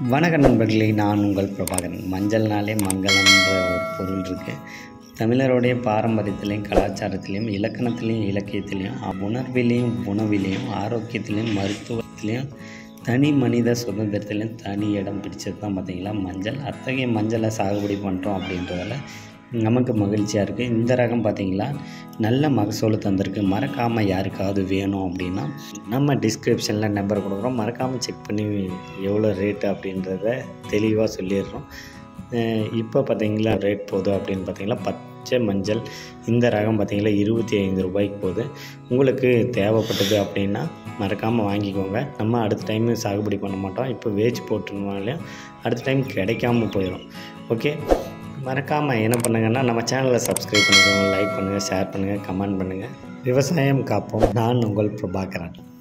வணக்க நண்பர்களே நான் உங்கள் பிரபாகரன் மஞ்சள்னாலே மங்களம்ன்ற ஒரு பொருள் இருக்குது தமிழருடைய பாரம்பரியத்திலையும் கலாச்சாரத்திலையும் இலக்கணத்திலையும் இலக்கியத்திலையும் உணர்விலையும் உணவிலையும் ஆரோக்கியத்திலையும் மருத்துவத்திலையும் தனி மனித சுதந்திரத்திலையும் தனி இடம் பிடிச்சது தான் பார்த்தீங்களா மஞ்சள் அத்தகைய மஞ்சளை சாகுபடி பண்ணுறோம் அப்படின்றதால நமக்கு மகிழ்ச்சியாக இருக்குது இந்த ரகம் பார்த்தீங்களா நல்ல மகசூல் தந்திருக்கு மறக்காமல் யாருக்காவது வேணும் அப்படின்னா நம்ம டிஸ்கிரிப்ஷனில் நம்பர் கொடுக்குறோம் மறக்காமல் செக் பண்ணி எவ்வளோ ரேட்டு அப்படின்றத தெளிவாக சொல்லிடுறோம் அஹ் இப்போ பார்த்தீங்களா ரேட் போகுது அப்படின்னு பார்த்தீங்களா பச்சை மஞ்சள் இந்த ரகம் பார்த்தீங்களா இருபத்தி ஐந்து ரூபாய்க்கு போகுது உங்களுக்கு தேவைப்பட்டது அப்படின்னா மறக்காமல் வாங்கிக்கோங்க நம்ம அடுத்த டைம் சாகுபடி பண்ண மாட்டோம் இப்போ வேஜ் போட்டுனாலையும் அடுத்த டைம் கிடைக்காம போயிடும் ஓகே மறக்காமல் என்ன பண்ணுங்கன்னா நம்ம சேனலை சப்ஸ்கிரைப் பண்ணிக்கோங்க லைக் பண்ணுங்கள் ஷேர் பண்ணுங்கள் கமெண்ட் பண்ணுங்கள் விவசாயம் காப்போம் நான் உங்கள் பிரபாகரன்